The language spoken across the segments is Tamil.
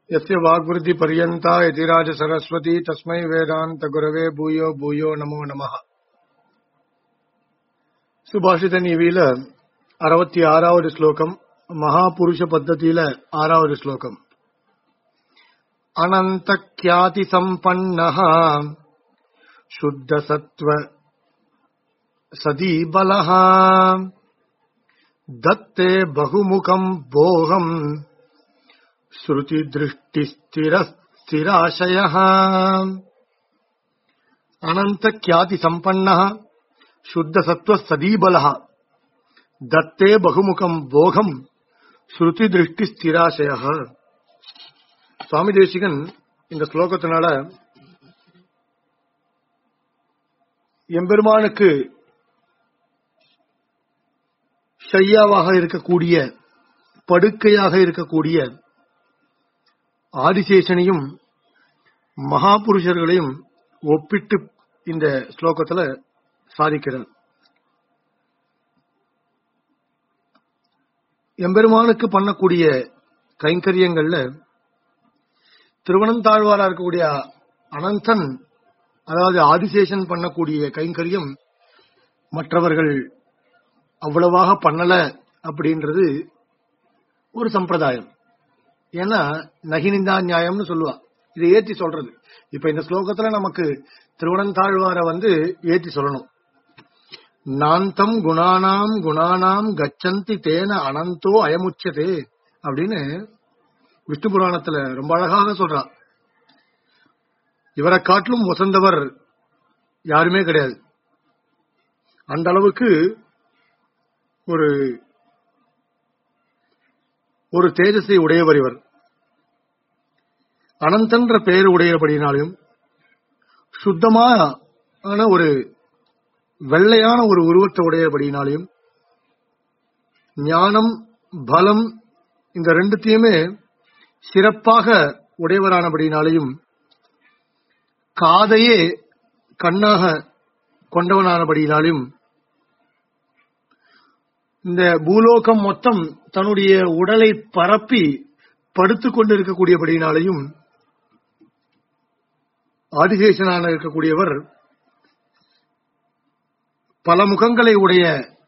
यस्य वाग्वृद्धिपर्यन्ता यतिराज सरस्वती तस्मै वेदान्तगुरवे भूयो भूयो नमो நமः சுபாஷித நீவியில அறுபத்தி ஆறாவது ஸ்லோகம் மகாபுருஷ பத்ததியில ஆறாவது ஸ்லோகம் அனந்த கியாதி சம்பன்னः शुद्ध सत्व सदीबलः दत्ते बहुमुखम् भोगम् श्रुतिदृष्टिस्थिरस्थिराशयः अनन्तख्यातिसम्पन्नः शुद्धसत्त्वसदीबलः दत्ते बहुमुखम् भोगम् ஸ்ருதிதிருஷ்டிஸ்திராசய சுவாமி தேசிகன் இந்த ஸ்லோகத்தினால எம்பெருமானுக்கு ஷையாவாக இருக்கக்கூடிய படுக்கையாக இருக்கக்கூடிய ஆதிசேஷனையும் மகாபுருஷர்களையும் ஒப்பிட்டு இந்த ஸ்லோகத்துல சாதிக்கிறார் எம்பெருமானுக்கு பண்ணக்கூடிய கைங்கரியங்கள்ல திருவனந்தாழ்வாரா இருக்கக்கூடிய அனந்தன் அதாவது ஆதிசேஷன் பண்ணக்கூடிய கைங்கரியம் மற்றவர்கள் அவ்வளவாக பண்ணல அப்படின்றது ஒரு சம்பிரதாயம் ஏன்னா நகினிந்தா நியாயம்னு சொல்லுவா இதை ஏத்தி சொல்றது இப்ப இந்த ஸ்லோகத்துல நமக்கு திருவனந்தாழ்வார வந்து ஏத்தி சொல்லணும் நாந்தம் குணானாம் குணானாம் கச்சந்தி தேன அனந்தோ அயமுச்சதே அப்படின்னு விஷ்ணு புராணத்துல ரொம்ப அழகாக சொல்றான் இவரை காட்டிலும் வசந்தவர் யாருமே கிடையாது அந்த அளவுக்கு ஒரு ஒரு தேஜஸை உடையவர் இவர் அனந்தன்ற பெயர் உடையபடினாலும் சுத்தமான ஒரு வெள்ளையான ஒரு உருவத்தை உடையபடினாலையும் ஞானம் பலம் இந்த ரெண்டுத்தையுமே சிறப்பாக உடையவரானபடினாலையும் காதையே கண்ணாக கொண்டவனானபடினாலும் இந்த பூலோகம் மொத்தம் தன்னுடைய உடலை பரப்பி படுத்துக் கொண்டிருக்கக்கூடியபடினாலையும் ஆதிசேஷனான இருக்கக்கூடியவர் பல முகங்களை உடைய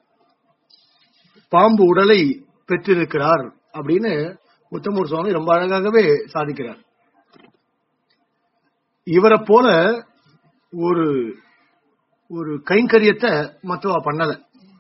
பாம்பு உடலை பெற்றிருக்கிறார் அப்படின்னு உத்தமூர் சுவாமி ரொம்ப அழகாகவே சாதிக்கிறார் இவரை போல ஒரு ஒரு கைங்கரியத்தை மத்தவா பண்ணல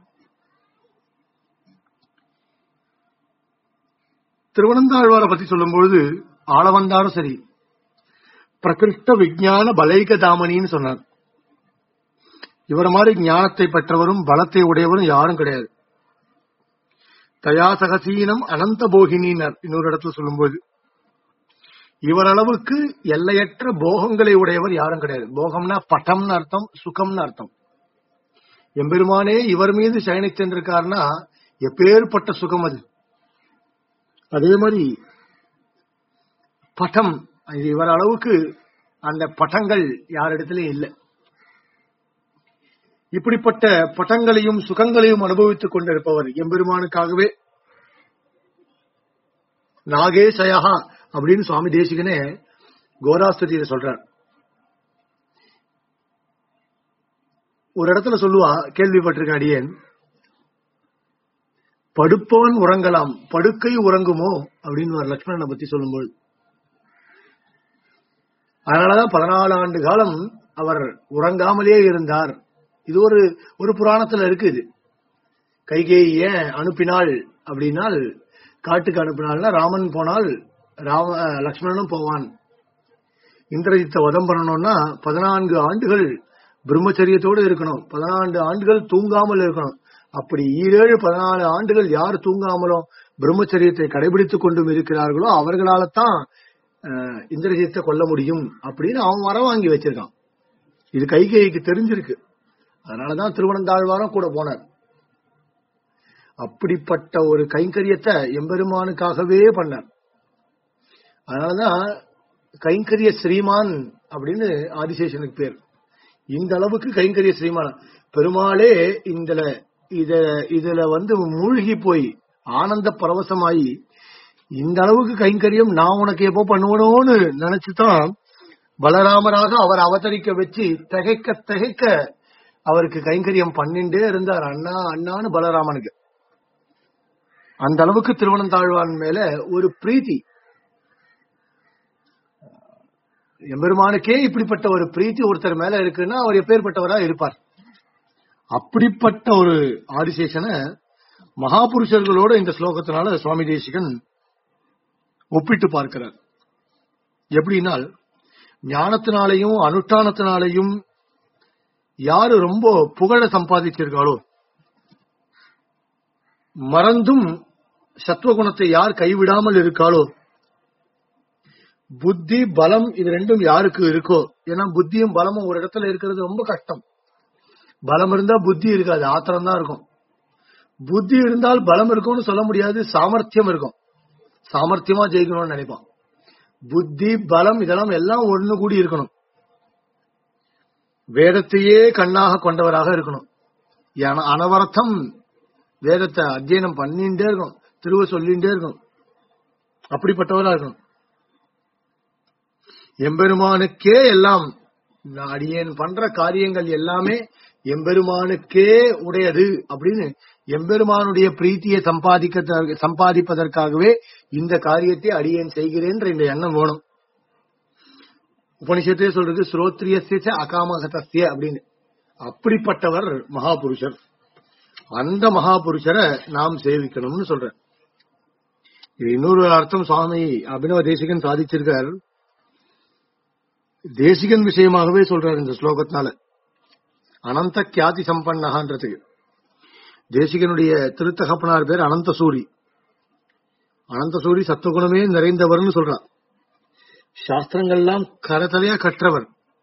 திருவனந்தாழ்வாரை பத்தி சொல்லும் பொழுது ஆள வந்தாரும் சரி பிரகிருஷ்ட விஜயான பலைக தாமனின்னு சொன்னார் இவர மாதிரி ஞானத்தை பெற்றவரும் பலத்தை உடையவரும் யாரும் கிடையாது தயா சகசீனம் அனந்த போகினினர் இன்னொரு இடத்துல சொல்லும்போது இவர் அளவுக்கு எல்லையற்ற போகங்களை உடையவர் யாரும் கிடையாது போகம்னா பட்டம்னு அர்த்தம் சுகம்னு அர்த்தம் எம்பெருமானே இவர் மீது சயனித்திருக்காருன்னா எப்பேற்பட்ட சுகம் அது அதே மாதிரி பட்டம் இவர் அளவுக்கு அந்த பட்டங்கள் யாரிடத்திலும் இல்லை இப்படிப்பட்ட பட்டங்களையும் சுகங்களையும் அனுபவித்துக் கொண்டிருப்பவர் எம்பெருமானுக்காகவே நாகேசயா அப்படின்னு சுவாமி தேசிகனே கோராஸ்துதியில சொல்றார் ஒரு இடத்துல சொல்லுவா கேள்விப்பட்டிருக்க அடியேன் படுப்பவன் உறங்கலாம் படுக்கை உறங்குமோ அப்படின்னு லட்சுமணனை பத்தி சொல்லும்போது அதனாலதான் பதினாலு ஆண்டு காலம் அவர் உறங்காமலே இருந்தார் இது ஒரு ஒரு புராணத்துல இருக்குது கைகேயி ஏன் அனுப்பினாள் அப்படின்னால் காட்டுக்கு அனுப்பினாள்னா ராமன் போனால் ராம லக்ஷ்மணனும் போவான் இந்திரஜித்தை வதம் பண்ணணும்னா பதினான்கு ஆண்டுகள் பிரம்மச்சரியத்தோடு இருக்கணும் பதினான்கு ஆண்டுகள் தூங்காமல் இருக்கணும் அப்படி ஈரேழு பதினாலு ஆண்டுகள் யார் தூங்காமலும் பிரம்மச்சரியத்தை கடைபிடித்துக் கொண்டும் இருக்கிறார்களோ அவர்களால தான் இந்திரஜித்தை கொல்ல முடியும் அப்படின்னு அவன் வர வாங்கி வச்சிருக்கான் இது கைகேயிக்கு தெரிஞ்சிருக்கு அதனாலதான் திருவனந்தாழ்வாரம் கூட போனார் அப்படிப்பட்ட ஒரு கைங்கரியத்தை எம்பெருமானுக்காகவே பண்ணார் அதனாலதான் கைங்கரிய ஸ்ரீமான் அப்படின்னு ஆதிசேஷனுக்கு பேர் இந்த அளவுக்கு கைங்கரிய ஸ்ரீமான் பெருமாளே இந்த இத இதுல வந்து மூழ்கி போய் ஆனந்த பரவசமாயி இந்த அளவுக்கு கைங்கரியம் நான் உனக்கு எப்போ பண்ணுவனோன்னு நினைச்சுதான் பலராமராக அவர் அவதரிக்க வச்சு திகைக்க திகைக்க அவருக்கு கைங்கரியம் பண்ணிண்டே இருந்தார் அண்ணா அண்ணான்னு பலராமனுக்கு அந்த அளவுக்கு திருவனந்தாழ்வான் மேல ஒரு பிரீத்தி எம்பெருமானுக்கே இப்படிப்பட்ட ஒரு பிரீத்தி ஒருத்தர் மேல இருக்குன்னா அவர் எப்பேற்பட்டவரா இருப்பார் அப்படிப்பட்ட ஒரு ஆதிசேஷனை மகாபுருஷர்களோட இந்த ஸ்லோகத்தினால சுவாமி தேசிகன் ஒப்பிட்டு பார்க்கிறார் எப்படின்னா ஞானத்தினாலையும் அனுஷ்டானத்தினாலையும் யாரு ரொம்ப புகழ சம்பாதிச்சிருக்காளோ மறந்தும் சத்துவகுணத்தை யார் கைவிடாமல் இருக்காளோ புத்தி பலம் இது ரெண்டும் யாருக்கு இருக்கோ ஏன்னா புத்தியும் பலமும் ஒரு இடத்துல இருக்கிறது ரொம்ப கஷ்டம் பலம் இருந்தா புத்தி இருக்காது ஆத்திரம் தான் இருக்கும் புத்தி இருந்தால் பலம் இருக்கும்னு சொல்ல முடியாது சாமர்த்தியம் இருக்கும் சாமர்த்தியமா ஜெயிக்கணும்னு நினைப்பான் புத்தி பலம் இதெல்லாம் எல்லாம் ஒண்ணு கூடி இருக்கணும் வேதத்தையே கண்ணாக கொண்டவராக இருக்கணும் ஏன்னா அனவரத்தம் வேதத்தை அத்தியனம் பண்ணிட்டே இருக்கணும் திருவ சொல்லிட்டே இருக்கணும் அப்படிப்பட்டவரா இருக்கணும் எம்பெருமானுக்கே எல்லாம் நான் அடியேன் பண்ற காரியங்கள் எல்லாமே எம்பெருமானுக்கே உடையது அப்படின்னு எம்பெருமானுடைய பிரீத்தியை சம்பாதிக்க சம்பாதிப்பதற்காகவே இந்த காரியத்தை அடியேன் செய்கிறேன்ற இந்த எண்ணம் வேணும் உபனிஷத்தே சொல்றது ஸ்ரோத்ரியசிய அகாமகதஸ்ய அப்படின்னு அப்படிப்பட்டவர் மகாபுருஷர் அந்த மகாபுருஷரை நாம் சேவிக்கணும்னு சொல்ற இது இன்னொரு அர்த்தம் சுவாமி அபினவ தேசிகன் சாதிச்சிருக்கார் தேசிகன் விஷயமாகவே சொல்றார் இந்த ஸ்லோகத்தினால அனந்த கியாதி சம்பன்னகான்றதுக்கு தேசிகனுடைய திருத்தகப்பனார் பேர் அனந்த சூரி அனந்த சூரி சத்துவகுணமே நிறைந்தவர்னு சொல்றார் சாஸ்திரங்கள்லாம் கரத்தலையா கற்றவர்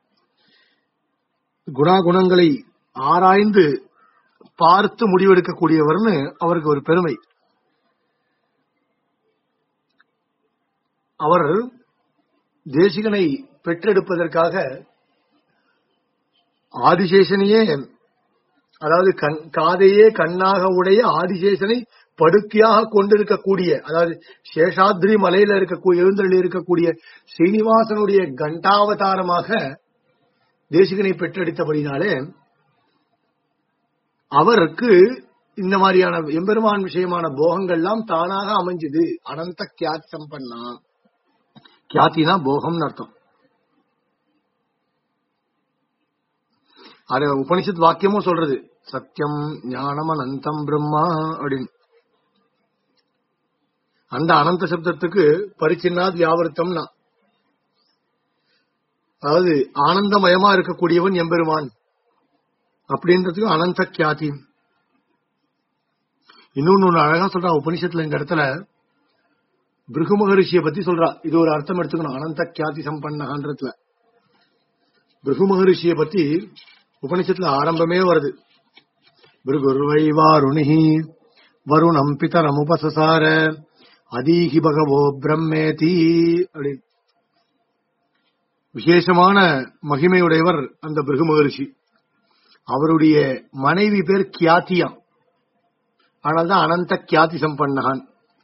குணாகுணங்களை ஆராய்ந்து பார்த்து முடிவெடுக்கக்கூடியவர்னு அவருக்கு ஒரு பெருமை அவர் தேசிகனை பெற்றெடுப்பதற்காக ஆதிசேஷனையே அதாவது கண் காதையே கண்ணாக உடைய ஆதிசேஷனை படுக்கையாக கொண்டிருக்கக்கூடிய அதாவது சேஷாத்ரி மலையில இருக்கக்கூடிய எழுந்தருளி இருக்கக்கூடிய சீனிவாசனுடைய கண்டாவதாரமாக தேசிகனை பெற்றெடுத்தபடினாலே அவருக்கு இந்த மாதிரியான எம்பெருமான் விஷயமான போகங்கள்லாம் தானாக அமைஞ்சது அனந்த கியாத் சம்பன்னா கியாத்தினா போகம்னு அர்த்தம் அது உபனிஷத் வாக்கியமும் சொல்றது சத்தியம் ஞானம் அனந்தம் பிரம்மா அப்படின்னு அந்த அனந்த சப்தத்துக்கு பரிச்சின்னாத் வியாவர்த்தம்னா அதாவது ஆனந்தமயமா இருக்கக்கூடியவன் எம்பெருமான் அப்படின்றதுக்கு அனந்த கியாதி இன்னொன்னு ஒண்ணு அழகா சொல்றா உபனிஷத்துல இந்த இடத்துல பிருகு மகரிஷிய பத்தி சொல்றா இது ஒரு அர்த்தம் எடுத்துக்கணும் அனந்த கியாதி சம்பன்னன்றதுல பிருகு மகரிஷிய பத்தி உபனிஷத்துல ஆரம்பமே வருது பிருகுர்வை வாருணிஹி வருணம் பிதரம் உபசசார அதீஹி பகவோ பிரம்மேதி அப்படின்னு விசேஷமான மகிமையுடையவர் அந்த பிருகு மகரிஷி அவருடைய மனைவி பேர் கியாத்தியா ஆனால்தான் அனந்த கியாதி சம்பன்னகான்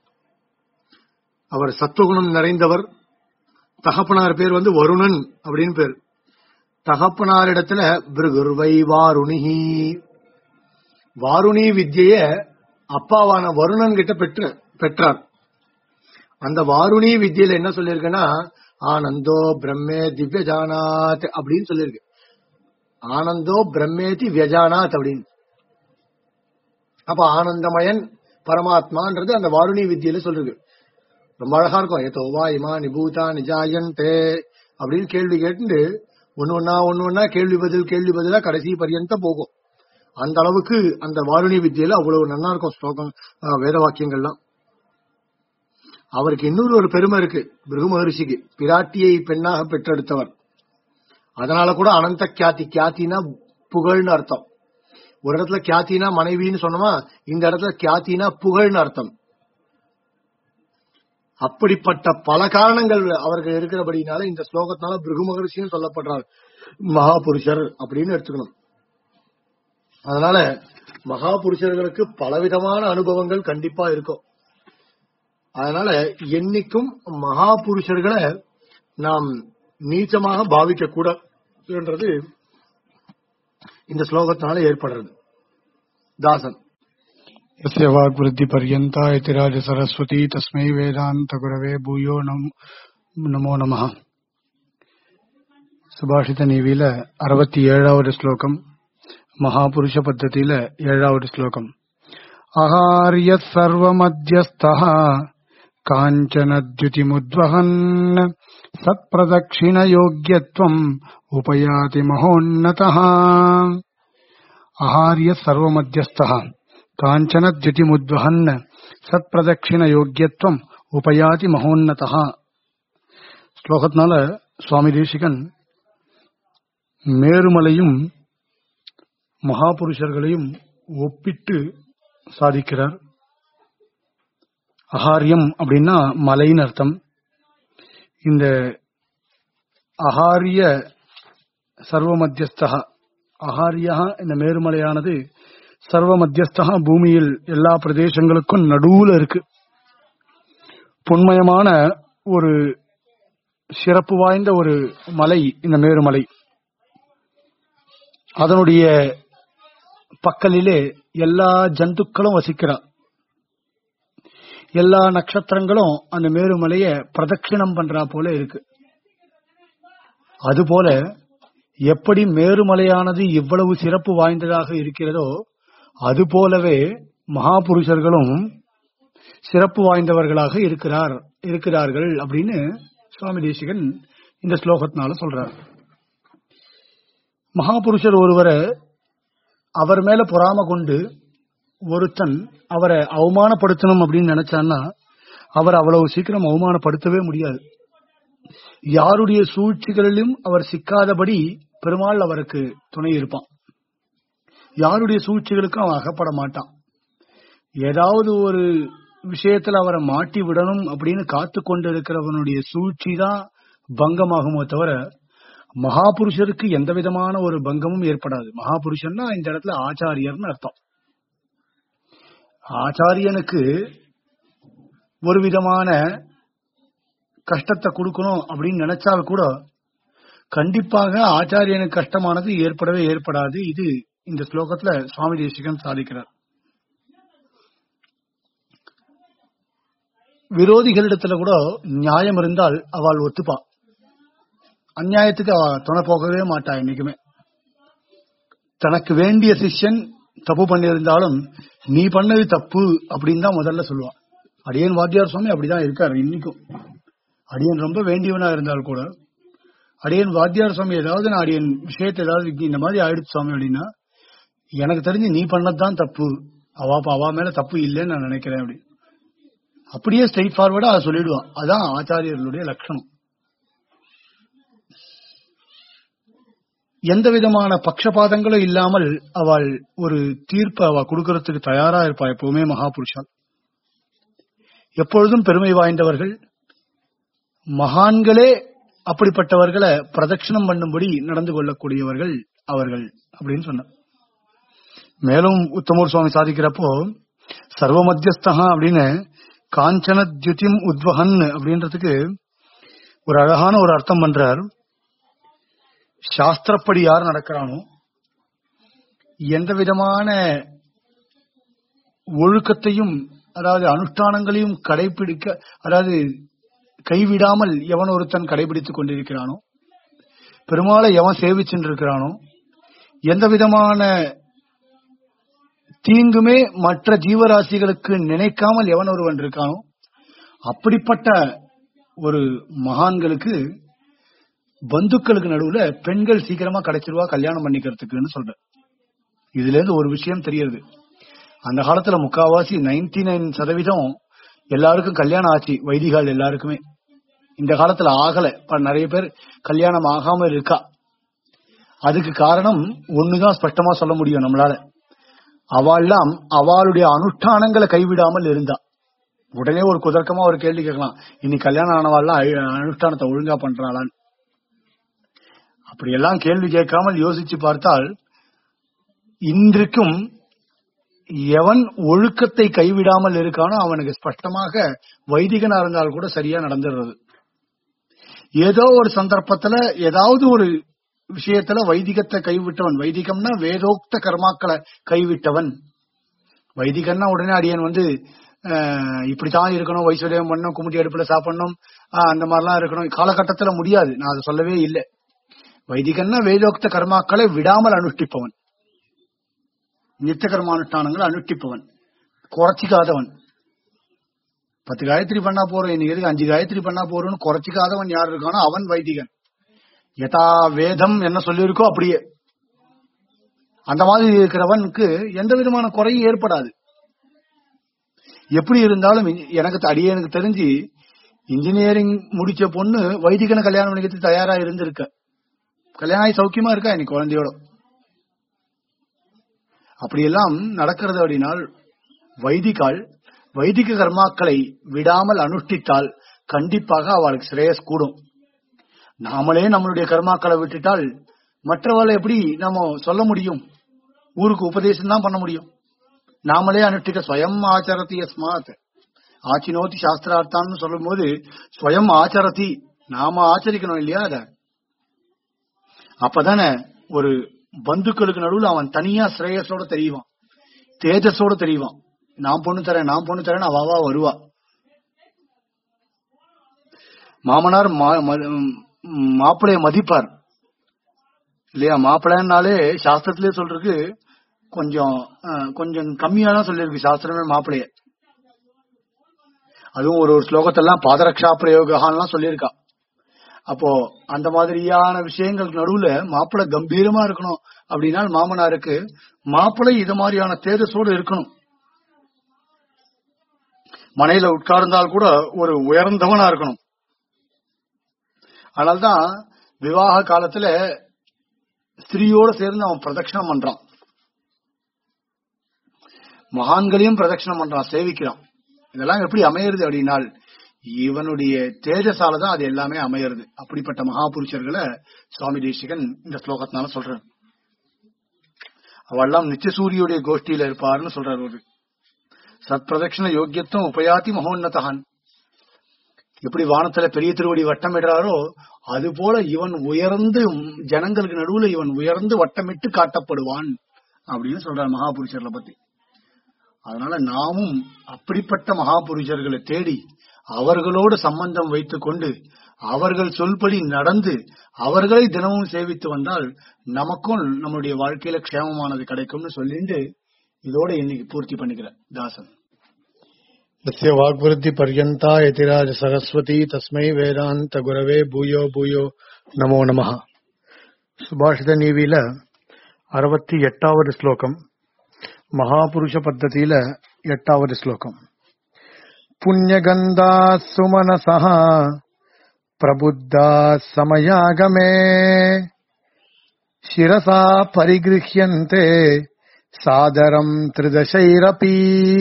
அவர் சத்துவகுணம் நிறைந்தவர் தகப்பனார் பேர் வந்து வருணன் அப்படின்னு பேர் தகப்பனாரிடத்துல பிருகுர்வை வாருணிஹி வாருணி வித்ய அப்பாவான வருணன் கிட்ட பெற்ற பெற்றார் அந்த வாருணி வித்யில என்ன சொல்லியிருக்குன்னா ஆனந்தோ பிரம்மே திவ்ய ஜானாத் அப்படின்னு சொல்லியிருக்கு ஆனந்தோ பிரம்மேதி வியஜானாத் அப்படின்னு அப்ப ஆனந்தமயன் பரமாத்மான்றது அந்த வாருணி வித்தியில சொல்றது ரொம்ப அழகா இருக்கும் ஏதோ வா இமா நிபூதா நிஜாயன்தே அப்படின்னு கேள்வி கேட்டு ஒன்னு ஒன்னா ஒன்னு ஒன்னா கேள்வி பதில் கேள்வி பதிலா கடைசி பரியந்த போகும் அந்த அளவுக்கு அந்த வாருணி வித்தியில அவ்வளவு நல்லா இருக்கும் ஸ்லோகம் ஆஹ், வேத வாக்கியங்கள்லாம் அவருக்கு இன்னொரு ஒரு பெருமை இருக்கு பிருகு மகரிஷிக்கு பிராட்டியை பெண்ணாக பெற்றெடுத்தவர் அதனால கூட அனந்த கியாதி கியாத்தினா புகழ்னு அர்த்தம் ஒரு இடத்துல கியாத்தினா மனைவின்னு சொன்னோமா இந்த இடத்துல கியாத்தினா புகழ்னு அர்த்தம் அப்படிப்பட்ட பல காரணங்கள் அவர்கள் இருக்கிறபடினால இந்த ஸ்லோகத்தினால பிருகு மகரிஷியும் சொல்லப்படுறார் மகாபுருஷர் அப்படின்னு எடுத்துக்கணும் அதனால மகாபுருஷர்களுக்கு பலவிதமான அனுபவங்கள் கண்டிப்பா இருக்கும் அதனால என்னைக்கும் மகா புருஷர்களை நாம் நீச்சமாக பாவிக்க கூடாதுன்றது இந்த ஸ்லோகத்தினால ஏற்படுறது தாசன் यस्य वाग्वृद्धिपर्यन्ता इति राजसरस्वती तस्मै वेदान्तगुरवे भूयो नम நமோ நமः சுபாஷித நீவியில அறுபத்தி ஏழாவது ஸ்லோகம் மகாபுருஷ பத்தத்தில ஏழாவது ஸ்லோகம் அகாரிய சர்வமத்தியஸ்தः காஞ்சனத்யுதிமுத்வகன் சத்பிரதட்சிணயோக்கியத்வம் உபயாதி மகோன்னதः அகாரிய சர்வமத்தியஸ்தः காஞ்சனத்யுதிமுத்வகன் சத்பிரதட்சிணயோக்கியத்வம் உபயாதி மகோன்னதः ஸ்லோகத்தினால சுவாமி தேசிகன் மேருமலையும் மகாபுருஷர்களையும் ஒப்பிட்டு சாதிக்கிறார் அகாரியம் அப்படின்னா மலைன்னு அர்த்தம் இந்த அகாரிய சர்வ மத்தியஸ்தகா அகாரியா இந்த மேருமலையானது சர்வ மத்தியஸ்தகா பூமியில் எல்லா பிரதேசங்களுக்கும் நடுவுல இருக்கு பொன்மயமான ஒரு சிறப்பு வாய்ந்த ஒரு மலை இந்த மேருமலை அதனுடைய பக்கலிலே எல்லா ஜந்துக்களும் வசிக்கிறா எல்லா நட்சத்திரங்களும் அந்த மேருமலைய பிரதட்சிணம் பண்றா போல இருக்கு அதுபோல எப்படி மேருமலையானது இவ்வளவு சிறப்பு வாய்ந்ததாக இருக்கிறதோ அது போலவே மகாபுருஷர்களும் சிறப்பு வாய்ந்தவர்களாக இருக்கிறார் இருக்கிறார்கள் அப்படின்னு சுவாமி தேசிகன் இந்த ஸ்லோகத்தினால சொல்றார் மகாபுருஷர் ஒருவரை அவர் மேல பொறாம கொண்டு ஒருத்தன் அவரை அவமானப்படுத்தணும் அப்படின்னு நினைச்சான்னா அவர் அவ்வளவு சீக்கிரம் அவமானப்படுத்தவே முடியாது யாருடைய சூழ்ச்சிகளிலும் அவர் சிக்காதபடி பெருமாள் அவருக்கு துணை இருப்பான் யாருடைய சூழ்ச்சிகளுக்கும் அவன் அகப்பட மாட்டான் ஏதாவது ஒரு விஷயத்துல அவரை மாட்டி விடணும் அப்படின்னு காத்து கொண்டு இருக்கிறவனுடைய சூழ்ச்சி தான் பங்கமாகுமோ தவிர மகாபுருஷருக்கு எந்த விதமான ஒரு பங்கமும் ஏற்படாது மகாபுருஷன்னா இந்த இடத்துல ஆச்சாரியர்னு அர்த்தம் ஆச்சாரியனுக்கு ஒரு விதமான கஷ்டத்தை கொடுக்கணும் அப்படின்னு நினைச்சால் கூட கண்டிப்பாக ஆச்சாரியனுக்கு கஷ்டமானது ஏற்படவே ஏற்படாது இது இந்த ஸ்லோகத்துல சுவாமி தேசிகன் சாதிக்கிறார் விரோதிகளிடத்துல கூட நியாயம் இருந்தால் அவள் ஒத்துப்பா அந்நியாயத்துக்கு அவ துணை போகவே மாட்டா என்னைக்குமே தனக்கு வேண்டிய சிஷ்யன் தப்பு பண்ணியிருந்தாலும் நீ பண்ணது தப்பு அப்படின்னு தான் முதல்ல சொல்லுவான் அடியன் வாத்தியார் சுவாமி அப்படிதான் இருக்காரு இன்னைக்கும் அடியன் ரொம்ப வேண்டியவனா இருந்தால் கூட அடியன் வாத்தியார் சுவாமி ஏதாவது நான் அடியன் விஷயத்தை ஏதாவது இந்த மாதிரி ஆயிடுச்சு சுவாமி அப்படின்னா எனக்கு தெரிஞ்சு நீ பண்ணதுதான் தப்பு அவா அவா மேல தப்பு இல்லைன்னு நான் நினைக்கிறேன் அப்படி அப்படியே ஸ்ட்ரெயிட் ஃபார்வர்டா அதை சொல்லிடுவான் அதான் ஆச்சாரியர்களுடைய லட்சணம் எந்த விதமான பக்ஷபாதங்களும் இல்லாமல் அவள் ஒரு தீர்ப்பை அவ கொடுக்கறதுக்கு தயாரா இருப்பா எப்பவுமே மகாபுருஷால் எப்பொழுதும் பெருமை வாய்ந்தவர்கள் மகான்களே அப்படிப்பட்டவர்களை பிரதட்சிணம் பண்ணும்படி நடந்து கொள்ளக்கூடியவர்கள் அவர்கள் அப்படின்னு சொன்னார் மேலும் உத்தமூர் சுவாமி சாதிக்கிறப்போ சர்வ மத்தியஸ்தகா அப்படின்னு காஞ்சன தியுதிம் உத்வகன் அப்படின்றதுக்கு ஒரு அழகான ஒரு அர்த்தம் பண்றார் சாஸ்திரப்படி யார் நடக்கிறானோ எந்த விதமான ஒழுக்கத்தையும் அதாவது அனுஷ்டானங்களையும் கடைபிடிக்க அதாவது கைவிடாமல் எவன் ஒருத்தன் கடைபிடித்துக் கொண்டிருக்கிறானோ பெருமாளை எவன் சேவிச்சுட்டு இருக்கிறானோ எந்த விதமான தீங்குமே மற்ற ஜீவராசிகளுக்கு நினைக்காமல் எவன் ஒருவன் இருக்கானோ அப்படிப்பட்ட ஒரு மகான்களுக்கு பந்துக்களுக்கு நடுவுல பெண்கள் சீக்கிரமா கிடைச்சிருவா கல்யாணம் பண்ணிக்கிறதுக்குன்னு சொல்ற இதுல இருந்து ஒரு விஷயம் தெரியுது அந்த காலத்துல முக்காவாசி நைன்டி நைன் சதவீதம் எல்லாருக்கும் கல்யாணம் ஆச்சு வைதிகால் எல்லாருக்குமே இந்த காலத்துல ஆகல இப்ப நிறைய பேர் கல்யாணம் ஆகாம இருக்கா அதுக்கு காரணம் ஒண்ணுதான் ஸ்பஷ்டமா சொல்ல முடியும் நம்மளால அவள்லாம் அவளுடைய அனுஷ்டானங்களை கைவிடாமல் இருந்தா உடனே ஒரு குதர்க்கமா ஒரு கேள்வி கேட்கலாம் இன்னைக்கு கல்யாணம் ஆனவாள்லாம் அழு- அனுஷ்டானத்தை ஒழுங்கா பண்றாளான்னு அப்படியெல்லாம் கேள்வி கேட்காமல் யோசிச்சு பார்த்தால் இன்றைக்கும் எவன் ஒழுக்கத்தை கைவிடாமல் இருக்கானோ அவனுக்கு ஸ்பஷ்டமாக வைதிகனா இருந்தால் கூட சரியா நடந்துடுறது ஏதோ ஒரு சந்தர்ப்பத்துல ஏதாவது ஒரு விஷயத்துல வைதிகத்தை கைவிட்டவன் வைதிகம்னா வேதோக்த கர்மாக்களை கைவிட்டவன் வைதிகன்னா உடனே அடியன் வந்து அஹ், இப்படித்தான் இருக்கணும் வைஸ்வரியம் பண்ணணும் கும்மிட்டி அடுப்புல சாப்பிடணும் அஹ், அந்த மாதிரிலாம் இருக்கணும் காலகட்டத்துல முடியாது நான் அதை சொல்லவே இல்லை வைதிகன்னா வேதோக்த கர்மாக்களை விடாமல் அனுஷ்டிப்பவன் நித்திய கர்மானுஷ்டானங்களை அனுஷ்டிப்பவன் குறைச்சிக்காதவன் பத்து காயத்ரி பண்ணா போறோம் இன்னைக்கு எதுக்கு அஞ்சு காயத்ரி பண்ணா போறோம்னு குறைச்சிக்காதவன் யார் இருக்கானோ அவன் வைதிகன் யதா வேதம் என்ன சொல்லியிருக்கோ அப்படியே அந்த மாதிரி இருக்கிறவனுக்கு எந்த விதமான குறையும் ஏற்படாது எப்படி இருந்தாலும் இ- எனக்கு த- அடியேனுக்கு தெரிஞ்சு இன்ஜினியரிங் முடிச்ச பொண்ணு வைதிகனை கல்யாணம் பண்ணிக்கிறதுக்கு தயாரா இருந்திருக்க கல்யாணம் ஆகி சௌக்கியமா இருக்கா இன்னைக்கு குழந்தையோட அப்படியெல்லாம் நடக்கிறது அப்படின்னால் வைதிகால் வைதிக கர்மாக்களை விடாமல் அனுஷ்டித்தால் கண்டிப்பாக அவளுக்கு சிரேயஸ் கூடும் நாமளே நம்மளுடைய கர்மாக்களை விட்டுட்டால் மற்றவளை எப்படி நாம சொல்ல முடியும் ஊருக்கு உபதேசம் தான் பண்ண முடியும் நாமளே அனுஷ்டிக்க ஸ்வயம் ஆச்சரதி யஸ்மாத் ஆச்சினோதி சாஸ்திரார்த்தான்னு சொல்லும் போது ஸ்வயம் ஆச்சரதி நாம ஆச்சரிக்கணும் இல்லையா அத அப்பதானே ஒரு பந்துக்களுக்கு நடுவுல அவன் தனியா ஸ்ரேயஸோட தெரியுவான் தேஜஸோட தெரியுவான் நான் பொண்ணு தரேன் நான் பொண்ணு தரேன் அவாவா வருவா மாமனார் மா- ம- ம், மாப்பிளைய மதிப்பார் இல்லையா மாப்பிள்ளைன்னாலே சாஸ்திரத்திலே சொல்றதுக்கு கொஞ்சம் அஹ், கொஞ்சம் கம்மியா தான் சொல்லியிருக்கு சாஸ்திரமே மாப்பிளைய அதுவும் ஒரு ஒரு ஸ்லோகத்தெல்லாம் பாதரக்ஷா பிரயோகான்லாம் சொல்லியிருக்கா அப்போ அந்த மாதிரியான விஷயங்களுக்கு நடுவுல மாப்பிள்ளை கம்பீரமா இருக்கணும் அப்படின்னா மாமனாருக்கு மாப்பிள்ளை இது மாதிரியான தேஜஸோடு இருக்கணும் மனையில உட்கார்ந்தால் கூட ஒரு உயர்ந்தவனா இருக்கணும் அதனால்தான் விவாக காலத்துல ஸ்திரீயோட சேர்ந்து அவன் பிரதட்சணம் பண்றான் மகான்களையும் பிரதட்சணம் பண்றான் சேவிக்கிறான் இதெல்லாம் எப்படி அமையிறது அப்படின்னால் இவனுடைய தேஜஸால தான் அது எல்லாமே அமையிறது அப்படிப்பட்ட மகாபுருஷர்களை சுவாமி தேசிகன் இந்த ஸ்லோகத்தினால சொல்றார் அவெல்லாம் நித்தியசூரியுடைய கோஷ்டியில இருப்பாருன்னு சொல்றாரு ஒரு சத்பிரதட்சண யோக்கியத்துவம் உபயாதி மகோன்னதகான் எப்படி வானத்துல பெரிய திருவடி வட்டமிடுறாரோ அது போல இவன் உயர்ந்து ஜனங்களுக்கு நடுவுல இவன் உயர்ந்து வட்டமிட்டு காட்டப்படுவான் அப்படின்னு சொல்றார் மகாபுருஷர்களை பத்தி அதனால நாமும் அப்படிப்பட்ட மகாபுருஷர்களை தேடி அவர்களோடு சம்பந்தம் வைத்துக் கொண்டு அவர்கள் சொல்படி நடந்து அவர்களை தினமும் சேவித்து வந்தால் நமக்கும் நம்முடைய வாழ்க்கையில க்ஷேமமானது கிடைக்கும்னு சொல்லிட்டு இதோட இன்னைக்கு பூர்த்தி பண்ணிக்கிறேன் தாசன் यस्य वाग्वृद्धि पर्यन्ता यतिराज सरस्वती तस्मै வேதாந்த குரவே பூயோ பூயோ நமோ நமः சுபாஷித நீவில அறுபத்தி எட்டாவது ஸ்லோகம் மகாபுருஷ பத்ததியில எட்டாவது ஸ்லோகம் புண்ணியகந்தா சுமனசா பிரபுத்தா சமயாகமே शिरसा परिगृह्यन्ते सादरम् त्रिदशैरपि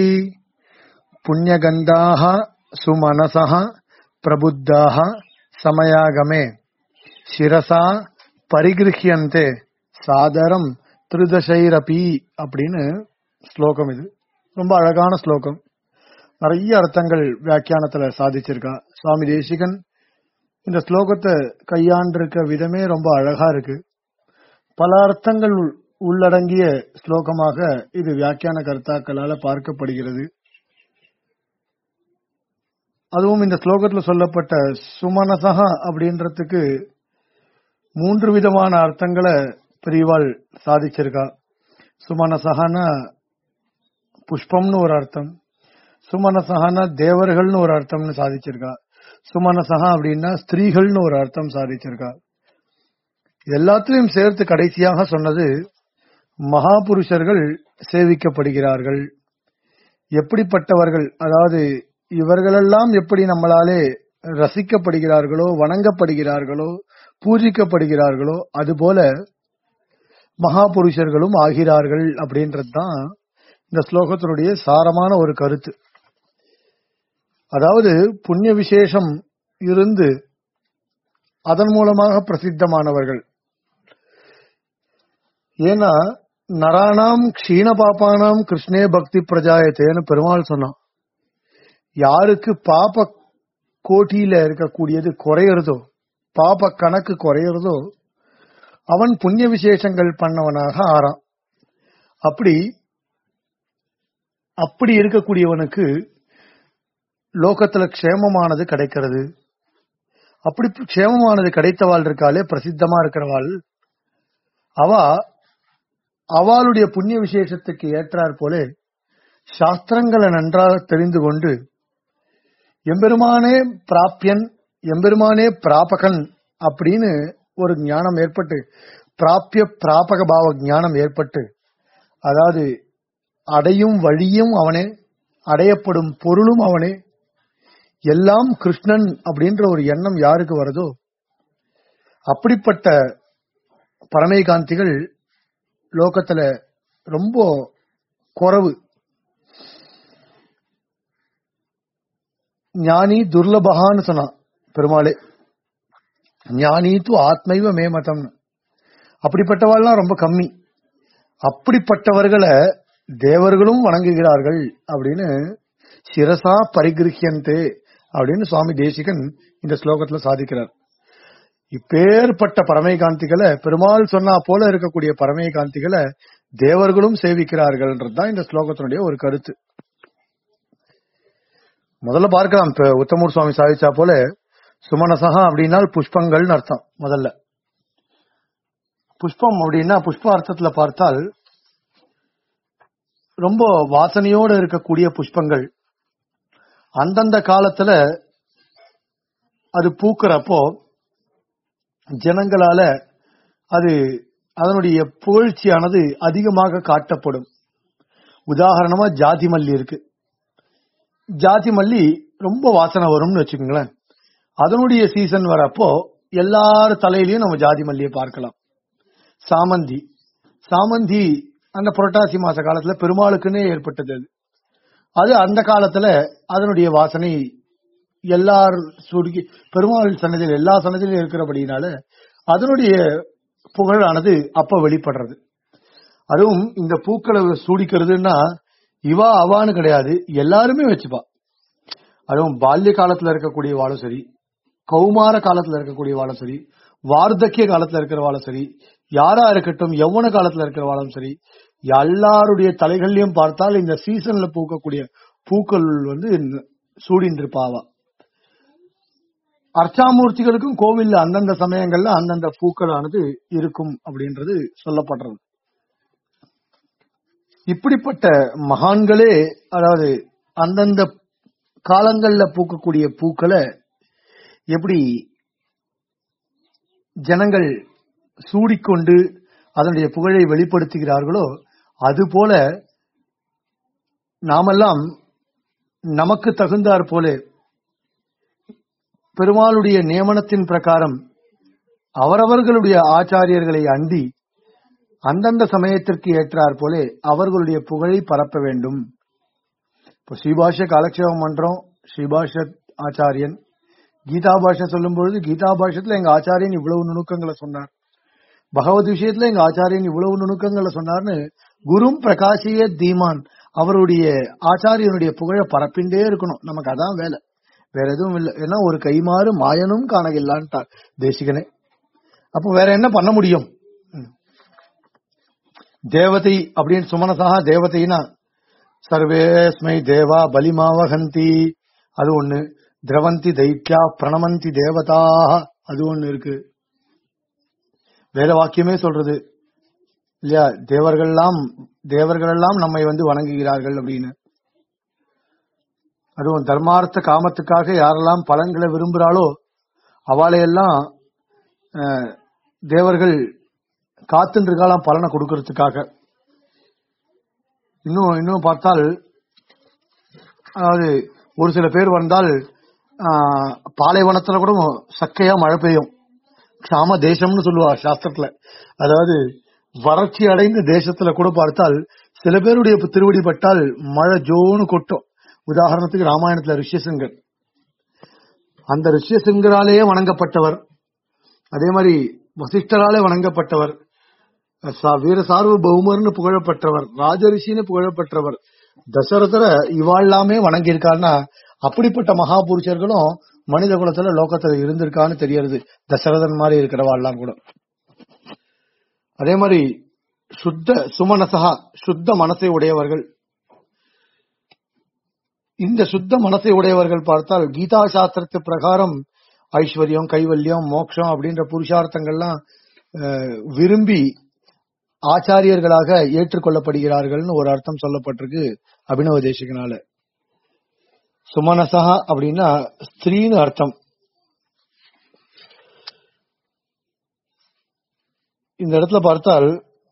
पुण्यगन्धाः सुमनसः प्रबुद्धाः समयागमे शिरसा பரிகிருஹியந்தே சாதரம் திருதசைரபி அப்படின்னு ஸ்லோகம் இது ரொம்ப அழகான ஸ்லோகம் நிறைய அர்த்தங்கள் வியாக்கியானத்துல சாதிச்சிருக்கா சுவாமி தேசிகன் இந்த ஸ்லோகத்தை கையாண்டிருக்க விதமே ரொம்ப அழகா இருக்கு பல அர்த்தங்கள் உள்- உள்ளடங்கிய ஸ்லோகமாக இது வியாக்கியான கர்த்தாக்களால பார்க்கப்படுகிறது அதுவும் இந்த ஸ்லோகத்துல சொல்லப்பட்ட சுமனசகா அப்படின்றதுக்கு மூன்று விதமான அர்த்தங்களை பெரியவாள் சாதிச்சிருக்கா சுமனசகானா புஷ்பம்னு ஒரு அர்த்தம் சுமனசகானா தேவர்கள்னு ஒரு அர்த்தம்னு சாதிச்சிருக்கா சுமனசகா அப்படின்னா ஸ்திரீகள்னு ஒரு அர்த்தம் சாதிச்சிருக்கா இது எல்லாத்திலையும் சேர்த்து கடைசியாக சொன்னது மகாபுருஷர்கள் சேவிக்கப்படுகிறார்கள் எப்படிப்பட்டவர்கள் அதாவது இவர்களெல்லாம் எப்படி நம்மளாலே ரசிக்கப்படுகிறார்களோ வணங்கப்படுகிறார்களோ பூஜிக்கப்படுகிறார்களோ அதுபோல மகாபுருஷர்களும் ஆகிறார்கள் அப்படின்றது தான் இந்த ஸ்லோகத்தினுடைய சாரமான ஒரு கருத்து அதாவது புண்ணிய விசேஷம் இருந்து அதன் மூலமாக பிரசித்தமானவர்கள் ஏன்னா நராணாம் க்ஷீண பாப்பானாம் கிருஷ்ணே பக்தி பிரஜாயத்தேன்னு பெருமாள் சொன்னான் யாருக்கு பாப கோட்டியில இருக்கக்கூடியது குறையறதோ பாப கணக்கு குறையறதோ அவன் புண்ணிய விசேஷங்கள் பண்ணவனாக ஆறான் அப்படி அப்படி இருக்கக்கூடியவனுக்கு லோகத்துல க்ஷேமமானது கிடைக்கிறது அப்படி க்ஷேமமானது கிடைத்தவாள் இருக்காளே பிரசித்தமா இருக்கிறவாள் அவ அவளுடைய புண்ணிய விசேஷத்துக்கு ஏற்றாற் போல சாஸ்திரங்களை நன்றாக தெரிந்து கொண்டு எம்பெருமானே பிராப்யன் எம்பெருமானே பிராபகன் அப்படின்னு ஒரு ஞானம் ஏற்பட்டு பிராபிய பிராபக பாவ ஞானம் ஏற்பட்டு அதாவது அடையும் வழியும் அவனே அடையப்படும் பொருளும் அவனே எல்லாம் கிருஷ்ணன் அப்படின்ற ஒரு எண்ணம் யாருக்கு வருதோ அப்படிப்பட்ட பரமேகாந்திகள் லோகத்துல ரொம்ப குறைவு ஞானி துர்லபகான்னு சொன்னான் பெருமாளே ஞானி து ஆத்மைவ மேமதம் அப்படிப்பட்டவாள்லாம் ரொம்ப கம்மி அப்படிப்பட்டவர்களை தேவர்களும் வணங்குகிறார்கள் அப்படின்னு சிரசா பரிகிரகியந்தே அப்படின்னு சுவாமி தேசிகன் இந்த ஸ்லோகத்துல சாதிக்கிறார் இப்பேற்பட்ட பரமைகாந்திகளை பெருமாள் சொன்னா போல இருக்கக்கூடிய பரமைகாந்திகளை தேவர்களும் சேவிக்கிறார்கள்ன்றதுதான் இந்த ஸ்லோகத்தினுடைய ஒரு கருத்து முதல்ல பார்க்கலாம் இப்ப உத்தமூர் சுவாமி சாதிச்சா போல சுமனசகா அப்படின்னா புஷ்பங்கள்னு அர்த்தம் முதல்ல புஷ்பம் அப்படின்னா புஷ்ப அர்த்தத்துல பார்த்தால் ரொம்ப வாசனையோடு இருக்கக்கூடிய புஷ்பங்கள் அந்தந்த காலத்துல அது பூக்கிறப்போ ஜனங்களால அது அதனுடைய புகழ்ச்சியானது அதிகமாக காட்டப்படும் உதாரணமா ஜாதி மல்லி இருக்கு ஜாதி மல்லி ரொம்ப வாசனை வரும்னு வச்சுக்கோங்களேன் அதனுடைய சீசன் வரப்போ எல்லார் தலையிலயும் நம்ம ஜாதி மல்லியை பார்க்கலாம் சாமந்தி சாமந்தி அந்த புரட்டாசி மாச காலத்துல பெருமாளுக்குன்னே ஏற்பட்டது அது அது அந்த காலத்துல அதனுடைய வாசனை எல்லார் சுருக்கி பெருமாள் சன்னதியில் எல்லா சன்னதியிலும் இருக்கிறபடினால அதனுடைய புகழானது அப்ப வெளிப்படுறது அதுவும் இந்த பூக்களை சூடிக்கிறதுன்னா இவா அவான்னு கிடையாது எல்லாருமே வச்சுப்பா அதுவும் பால்ய காலத்துல இருக்கக்கூடிய வாழும் சரி கௌமார காலத்துல இருக்கக்கூடிய வாழும் சரி வார்த்தக்கிய காலத்துல இருக்கிற வாழும் சரி யாரா இருக்கட்டும் யௌவன காலத்துல இருக்கிற வாழும் சரி எல்லாருடைய தலைகள்லயும் பார்த்தால் இந்த சீசன்ல பூக்கக்கூடிய பூக்கள் வந்து சூடின்னு இருப்பாவா அர்ச்சாமூர்த்திகளுக்கும் கோவில்ல அந்தந்த சமயங்கள்ல அந்தந்த பூக்களானது இருக்கும் அப்படின்றது சொல்லப்படுறது இப்படிப்பட்ட மகான்களே அதாவது அந்தந்த காலங்கள்ல பூக்கக்கூடிய பூக்களை எப்படி ஜனங்கள் சூடிக்கொண்டு அதனுடைய புகழை வெளிப்படுத்துகிறார்களோ அதுபோல நாமெல்லாம் நமக்கு தகுந்தாற் போல பெருமாளுடைய நியமனத்தின் பிரகாரம் அவரவர்களுடைய ஆச்சாரியர்களை அண்டி அந்தந்த சமயத்திற்கு ஏற்றாற் போல அவர்களுடைய புகழை பரப்ப வேண்டும் இப்போ ஸ்ரீபாஷ்ய காலக்ஷேபம் மன்றம் ஸ்ரீபாஷ்ய ஆச்சாரியன் கீதா பாஷை சொல்லும் பொழுது கீதா பாஷத்துல எங்க ஆச்சாரியன் இவ்வளவு நுணுக்கங்களை சொன்னார் பகவத் விஷயத்துல எங்க ஆச்சாரியன் இவ்வளவு நுணுக்கங்களை சொன்னார்னு குரும் பிரகாசிய தீமான் அவருடைய ஆச்சாரியனுடைய புகழ பரப்பிண்டே இருக்கணும் நமக்கு அதான் வேலை வேற எதுவும் இல்லை ஏன்னா ஒரு கைமாறு மாயனும் காணகில்லான்ட்டார் தேசிகனே அப்போ வேற என்ன பண்ண முடியும் தேவதை அப்படின்னு சுமனசாக தேவதைனா சர்வேஸ்மை தேவா பலிமாவகந்தி அது ஒண்ணு திரவந்தி தைத்யா பிரணமந்தி தேவதா அது ஒண்ணு இருக்கு வேத வாக்கியமே சொல்றது இல்லையா தேவர்கள்லாம் தேவர்கள் எல்லாம் நம்மை வந்து வணங்குகிறார்கள் அப்படின்னு அதுவும் தர்மார்த்த காமத்துக்காக யாரெல்லாம் பலன்களை விரும்புகிறாளோ அவளையெல்லாம் அஹ், தேவர்கள் காத்துன்னு இருக்காளாம் பலனை கொடுக்கறதுக்காக இன்னும் இன்னும் பார்த்தால் அதாவது ஒரு சில பேர் வந்தால் ஆஹ், பாலைவனத்துல கூட சக்கையா மழை பெய்யும் க்ஷாம தேசம்னு சொல்லுவா சாஸ்திரத்துல அதாவது வறட்சி அடைந்த தேசத்துல கூட பார்த்தால் சில பேருடைய திருவடி பட்டால் மழை ஜோன்னு கொட்டும் உதாரணத்துக்கு ராமாயணத்துல ரிஷ்யசிங்கர் அந்த ரிஷ்யசிங்கராலேயே வணங்கப்பட்டவர் அதே மாதிரி வசிஷ்டராலே வணங்கப்பட்டவர் சா- வீர சார்வபௌமர்னு புகழப்பட்டவர் ராஜரிஷின்னு புகழப்பட்டவர் தசரதர இவாழ்லாமே வணங்கியிருக்காருன்னா அப்படிப்பட்ட மகாபுருஷர்களும் மனித குலத்துல லோகத்துல இருந்திருக்கான்னு தெரியறது தசரதன் மாதிரி இருக்கிறவாள்லாம் கூட அதே மாதிரி சுத்த சுமனசகா சுத்த மனசை உடையவர்கள் இந்த சுத்த மனசை உடையவர்கள் பார்த்தால் கீதா சாஸ்திரத்து பிரகாரம் ஐஸ்வர்யம் கைவல்யம் மோட்சம் அப்படின்ற புருஷார்த்தங்கள்லாம் அஹ், விரும்பி ஆச்சாரியர்களாக ஏற்றுக்கொள்ளப்படுகிறார்கள்னு ஒரு அர்த்தம் சொல்லப்பட்டிருக்கு அபினவ தேசிகனால சுமனசா அப்படின்னா ஸ்திரீன்னு அர்த்தம் இந்த இடத்துல பார்த்தால்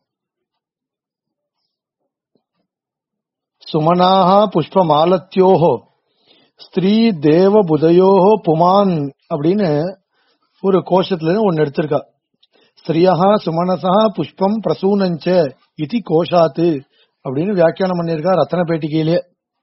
சுமனாக புஷ்பமாலத்யோஹோ ஸ்திரீ தேவ புதயோஹோ புமான் அப்படின்னு ஒரு கோஷத்துல இருந்து ஒன்னு எடுத்திருக்கா ஸ்திரியா சுமனசா புஷ்பம் பிரசூனஞ்ச இது கோஷாத்து அப்படின்னு வியாக்கியானம் பண்ணியிருக்கா ரத்தன பேட்டிகையிலே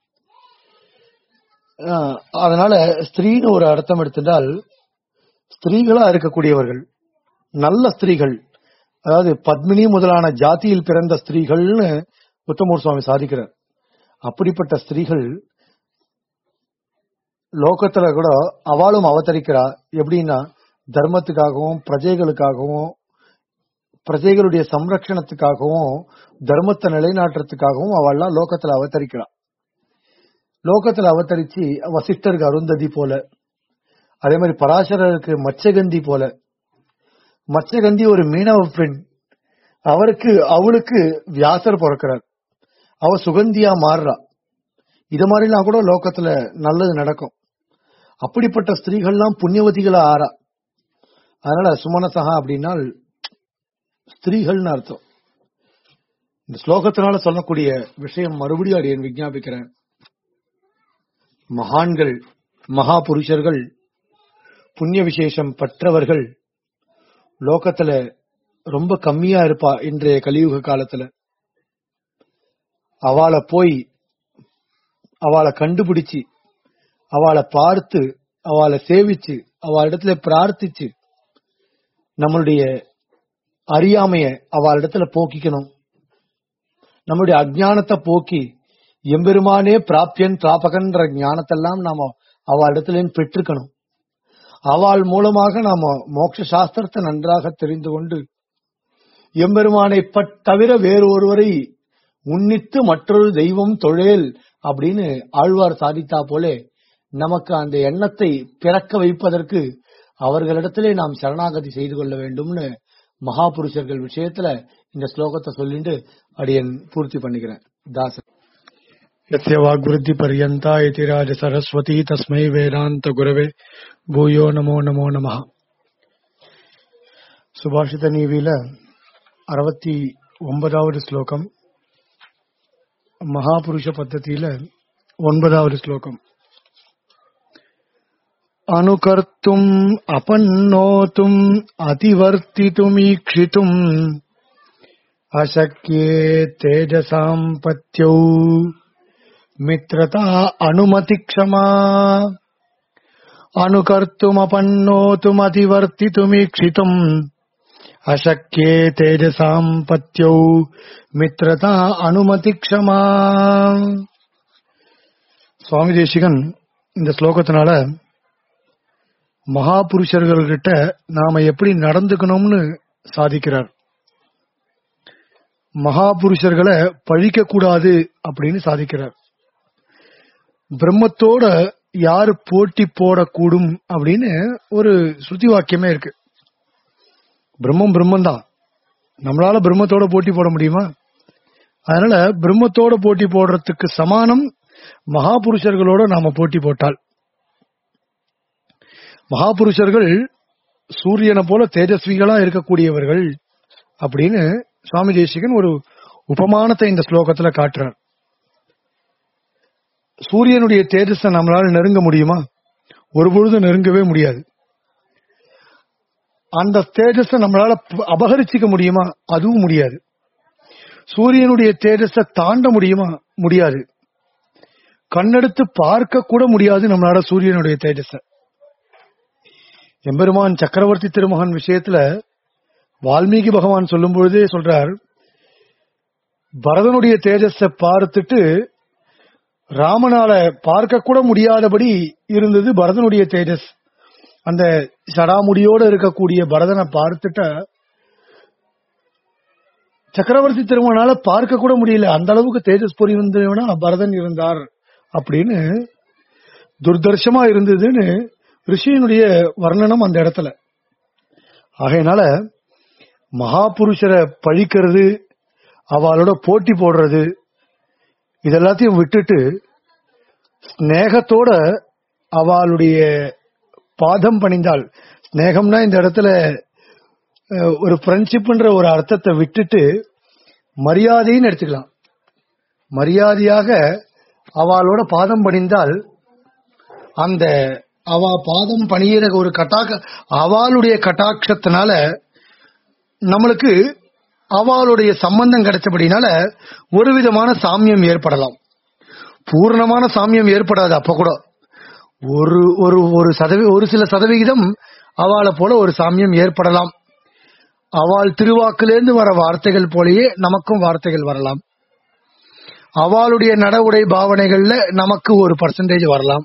ஆஹ், அதனால ஸ்திரீன்னு ஒரு அர்த்தம் எடுத்துட்டால் ஸ்திரீகளா இருக்கக்கூடியவர்கள் நல்ல ஸ்திரீகள் அதாவது பத்மினி முதலான ஜாதியில் பிறந்த ஸ்திரீகள்னு உத்தமூர் சுவாமி சாதிக்கிறார் அப்படிப்பட்ட ஸ்திரீகள் லோகத்துல கூட அவளும் அவதரிக்கிறா எப்படின்னா தர்மத்துக்காகவும் பிரஜைகளுக்காகவும் பிரஜைகளுடைய சம்ரக்ஷணத்துக்காகவும் தர்மத்தை நிலைநாட்டுறதுக்காகவும் அவள்லாம் லோகத்துல அவதரிக்கிறா லோகத்துல அவதரிச்சு வசிஷ்டருக்கு அருந்ததி போல அதே மாதிரி பராசரருக்கு மச்சகந்தி போல மச்சகந்தி ஒரு மீனவ பெண் அவருக்கு அவளுக்கு வியாசர் பிறக்கிறார் அவ சுகந்தியா மாறுறா இது மாதிரிலாம் கூட லோகத்துல நல்லது நடக்கும் அப்படிப்பட்ட ஸ்திரீகள்லாம் புண்ணியவதிகளா ஆறா அதனால சுமனசகா அப்படின்னா ஸ்திரீகள்னு அர்த்தம் இந்த ஸ்லோகத்தினால சொல்லக்கூடிய விஷயம் மறுபடியும் அடியேன் விஞ்ஞாபிக்கிறேன் மகான்கள் மகா புருஷர்கள் புண்ணிய விசேஷம் பெற்றவர்கள் லோகத்துல ரொம்ப கம்மியா இருப்பா இன்றைய கலியுக காலத்துல அவளை போய் அவளை கண்டுபிடிச்சு அவளை பார்த்து அவளை சேவிச்சு அவளிடத்துல பிரார்த்திச்சு நம்மளுடைய அறியாமைய அவளிடத்துல போக்கிக்கணும் நம்மளுடைய அஜ்ஞானத்தை போக்கி எம்பெருமானே பிராப்தியன் பிராபகன்ற ஞானத்தெல்லாம் நாம அவளிடத்துல பெற்றுக்கணும் அவள் மூலமாக நாம மோட்ச சாஸ்திரத்தை நன்றாக தெரிந்து கொண்டு எம்பெருமானை பட் தவிர வேறு ஒருவரை உன்னித்து மற்றொரு தெய்வம் தொழேல் அப்படின்னு ஆழ்வார் சாதித்தா போலே நமக்கு அந்த எண்ணத்தை பிறக்க வைப்பதற்கு அவர்களிடத்திலே நாம் சரணாகதி செய்து கொள்ள வேண்டும்னு மகாபுருஷர்கள் விஷயத்துல இந்த ஸ்லோகத்தை சொல்லிட்டு அடியன் பூர்த்தி பண்ணிக்கிறேன் தாசன் यस्य वाग्वृद्धि पर्यन्ता इति राज सरस्वती तस्मै वेदान्त गुरवे भूयो नमो नमो நமः சுபாஷித நீவில அறுபத்தி ஒன்பதாவது ஸ்லோகம் மகாபுருஷ பத்ததியில ஒன்பதாவது ஸ்லோகம் அனுகர்த்தும் அபன்னோத்தும் அதிவர்த்தித்துமீக்ஷித்தும் அசக்கியே தேஜசாம் பத்யௌ मित्रता अनुमतिक्षमा अनुकर्तुमपन्नोतुमतिवर्तितुमीक्षितुम् अशक्ये तेजसाम् पत्यौ मित्रता अनुमतिक्षमा சுவாமி தேசிகன் இந்த ஸ்லோகத்தினால மகாபுருஷர்கள்கிட்ட நாம எப்படி நடந்துக்கணும்னு சாதிக்கிறார் மகாபுருஷர்களை பழிக்க கூடாது அப்படின்னு சாதிக்கிறார் பிரம்மத்தோட யாரு போட்டி போடக்கூடும் அப்படின்னு ஒரு ஸ்ருதி வாக்கியமே இருக்கு பிரம்மம் பிரம்மம் தான் நம்மளால பிரம்மத்தோட போட்டி போட முடியுமா அதனால பிரம்மத்தோட போட்டி போடுறதுக்கு சமானம் மகாபுருஷர்களோட நாம போட்டி போட்டால் மகாபுருஷர்கள் சூரியனை போல தேஜஸ்விகளா இருக்கக்கூடியவர்கள் அப்படின்னு சுவாமி தேசிகன் ஒரு உபமானத்தை இந்த ஸ்லோகத்துல காட்டுறார் சூரியனுடைய தேஜஸை நம்மளால நெருங்க முடியுமா ஒரு பொழுது நெருங்கவே முடியாது அந்த தேஜஸை நம்மளால ப- அபகரிச்சுக்க முடியுமா அதுவும் முடியாது சூரியனுடைய தேஜஸை தாண்ட முடியுமா முடியாது கண்ணெடுத்து பார்க்க கூட முடியாது நம்மளால சூரியனுடைய தேஜஸ எம்பெருமான் சக்கரவர்த்தி திருமகன் விஷயத்துல வால்மீகி பகவான் சொல்லும் பொழுதே சொல்றார் பரதனுடைய தேஜஸை பார்த்துட்டு ராமனால பார்க்க கூட முடியாதபடி இருந்தது பரதனுடைய தேஜஸ் அந்த சடாமுடியோட இருக்கக்கூடிய பரதனை பார்த்துட்ட சக்கரவர்த்தி திருமணால பார்க்க கூட முடியல அந்த அளவுக்கு தேஜஸ் புரிந்தவனா பரதன் இருந்தார் அப்படின்னு துர்தர்ஷமா இருந்ததுன்னு ரிஷியினுடைய வர்ணனம் அந்த இடத்துல ஆகையினால மகாபுருஷரை பழிக்கிறது அவளோட போட்டி போடுறது இதெல்லாத்தையும் விட்டுட்டு ஸ்நேகத்தோட அவளுடைய பாதம் பணிந்தால் ஸ்நேகம்னா இந்த இடத்துல அஹ், ஒரு ஃப்ரெண்ட்ஷிப்ன்ற ஒரு அர்த்தத்தை விட்டுட்டு மரியாதைன்னு எடுத்துக்கலாம் மரியாதையாக அவளோட பாதம் பணிந்தால் அந்த அவ பாதம் பணியிற ஒரு கட்டாக்க அவளுடைய கட்டாட்சத்தினால நம்மளுக்கு அவளுடைய சம்பந்தம் கிடைச்சபடினால ஒரு விதமான சாமியம் ஏற்படலாம் பூர்ணமான சாமியம் ஏற்படாது அப்ப கூட ஒரு ஒரு ஒரு சதவி ஒரு சில சதவிகிதம் அவளை போல ஒரு சாமியம் ஏற்படலாம் அவள் திருவாக்கிலிருந்து வர வார்த்தைகள் போலயே நமக்கும் வார்த்தைகள் வரலாம் அவளுடைய நட உடை பாவனைகள்ல நமக்கு ஒரு பர்சன்டேஜ் வரலாம்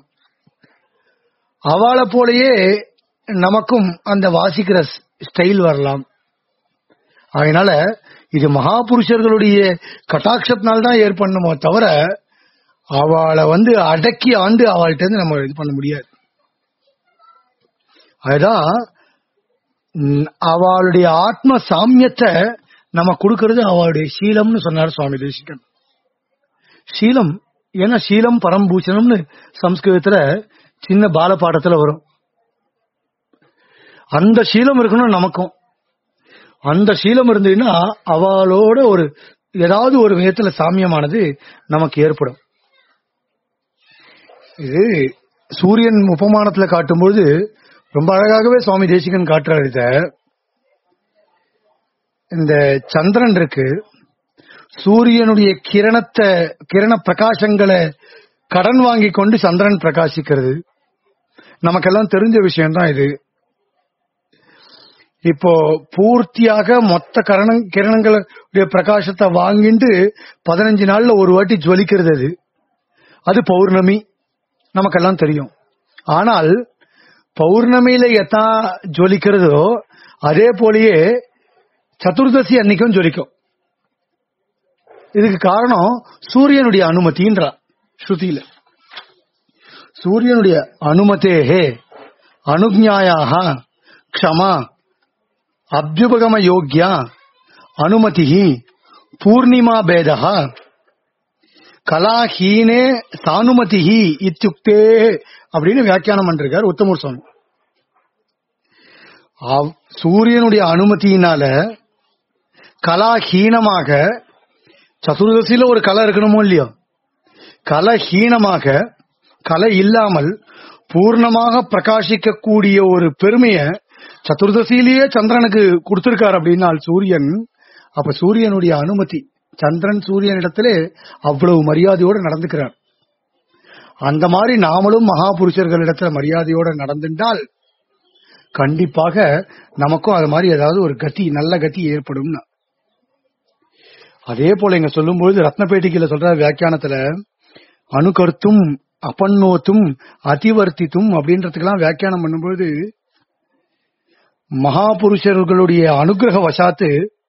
அவளை போலயே நமக்கும் அந்த வாசிக்கிற ஸ்டைல் வரலாம் அதனால இது மகாபுருஷர்களுடைய கட்டாட்சத்தினால்தான் தான் ஏற்படணுமோ தவிர அவளை வந்து அடக்கி ஆண்டு அவள்கிட்ட இருந்து நம்ம இது பண்ண முடியாது அதுதான் ம், அவளுடைய ஆத்ம சாமியத்தை நம்ம கொடுக்கறது அவளுடைய சீலம்னு சொன்னார் சுவாமி தேசிகன் சீலம் ஏன்னா சீலம் பரம்பூஷணம்னு சம்ஸ்கிருதத்துல சின்ன பாலபாடத்துல வரும் அந்த சீலம் இருக்கணும் நமக்கும் அந்த சீலம் இருந்ததுன்னா அவளோட ஒரு ஏதாவது ஒரு விதத்துல சாமியமானது நமக்கு ஏற்படும் இது சூரியன் உபமானத்துல காட்டும்போது ரொம்ப அழகாகவே சுவாமி தேசிகன் காட்டுறாரு இத இந்த சந்திரன் இருக்கு சூரியனுடைய கிரணத்தை கிரண பிரகாசங்களை கடன் வாங்கி கொண்டு சந்திரன் பிரகாசிக்கிறது நமக்கெல்லாம் தெரிஞ்ச விஷயம்தான் இது இப்போ பூர்த்தியாக மொத்த கரண கிரணங்களுடைய பிரகாசத்தை வாங்கிட்டு பதினஞ்சு நாள்ல ஒரு வாட்டி ஜொலிக்கிறது அது அது பௌர்ணமி நமக்கெல்லாம் தெரியும் ஆனால் பௌர்ணமியில எத்தா ஜொலிக்கிறதோ அதே போலயே சதுர்தசி அன்னைக்கும் ஜொலிக்கும் இதுக்கு காரணம் சூரியனுடைய அனுமதின்றா ஸ்ருதியில சூரியனுடைய அனுமதேஹே அனுஜாயாக க்ஷமா அபியுபகம யோக்யா அனுமதி பூர்ணிமா பேதா கலாஹீனே சானுமதி இத்தியுக்தே அப்படின்னு வியாக்கியானம் பண்றார் உத்தமூர் சுவாமி அவ்- சூரியனுடைய அனுமதியினால கலாஹீனமாக சதுர்தசியில ஒரு கலை இருக்கணுமோ இல்லையோ கலஹீனமாக கலை இல்லாமல் பூர்ணமாக பிரகாசிக்கக்கூடிய ஒரு பெருமைய சதுர்தசியிலேயே சந்திரனுக்கு கொடுத்திருக்கார் அப்படின்னால் சூரியன் அப்ப சூரியனுடைய அனுமதி சந்திரன் சூரியனிடத்திலே அவ்வளவு மரியாதையோடு நடந்துக்கிறார் அந்த மாதிரி நாமளும் மகாபுருஷர்களிடத்துல மரியாதையோட நடந்துட்டால் கண்டிப்பாக நமக்கும் அது மாதிரி ஏதாவது ஒரு கதி நல்ல கதி ஏற்படும் அதே போல இங்க சொல்லும்போது ரத்னபேட்டிகையில சொல்ற வியாக்கியானத்துல அணுகர்த்தும் அப்பன்னோத்தும் அதிவர்த்தித்தும் அப்படின்றதுக்கெல்லாம் வியாக்கியானம் பண்ணும்போது மகாபுருஷர்களுடைய அனுகிரக வசாத்து